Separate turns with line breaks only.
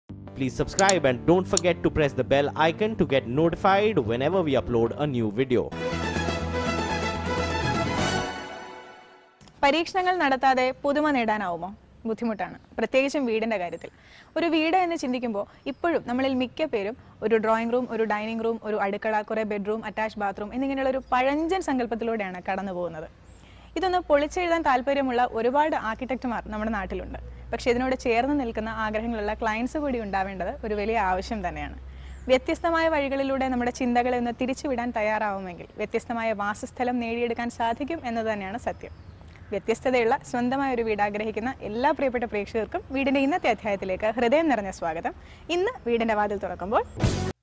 Please subscribe and don't forget to press the bell icon to get notified whenever we upload a new video.
പരീക്ഷണങ്ങൾ നടത്താതെ പുതുമ നേടാനാവുമോ ബുദ്ധിമുട്ടാണ് പ്രത്യേകിച്ചും വീടിന്റെ കാര്യത്തിൽ ഒരു വീട് എന്ന് ചിന്തിക്കുമ്പോൾ ഇപ്പോഴും നമ്മളിൽ മിക്ക പേരും ഒരു ഡ്രോയിങ് റൂം ഒരു ഡൈനിങ് റൂം ഒരു അടുക്കള കുറേ ബെഡ്റൂം അറ്റാച്ച് ബാത്റൂം എന്നിങ്ങനെയുള്ള ഒരു പഴഞ്ചൻ സങ്കല്പത്തിലൂടെയാണ് കടന്നു പോകുന്നത് ഇതൊന്ന് പൊളിച്ചെഴുതാൻ താല്പര്യമുള്ള ഒരുപാട് ആർക്കിടെക്റ്റുമാർ നമ്മുടെ നാട്ടിലുണ്ട് പക്ഷേ ഇതിനോട് ചേർന്ന് നിൽക്കുന്ന ആഗ്രഹങ്ങളുള്ള ക്ലയൻസ് കൂടി ഉണ്ടാവേണ്ടത് ഒരു വലിയ ആവശ്യം തന്നെയാണ് വ്യത്യസ്തമായ വഴികളിലൂടെ നമ്മുടെ ചിന്തകളെ ഒന്ന് തിരിച്ചുവിടാൻ തയ്യാറാവുമെങ്കിൽ വ്യത്യസ്തമായ വാസസ്ഥലം നേടിയെടുക്കാൻ സാധിക്കും എന്നത് തന്നെയാണ് സത്യം വ്യത്യസ്തതയുള്ള സ്വന്തമായ ഒരു വീട് ആഗ്രഹിക്കുന്ന എല്ലാ പ്രിയപ്പെട്ട പ്രേക്ഷകർക്കും വീടിന്റെ ഇന്നത്തെ അധ്യായത്തിലേക്ക് ഹൃദയം നിറഞ്ഞ സ്വാഗതം ഇന്ന് വീടിന്റെ വാതിൽ തുറക്കുമ്പോൾ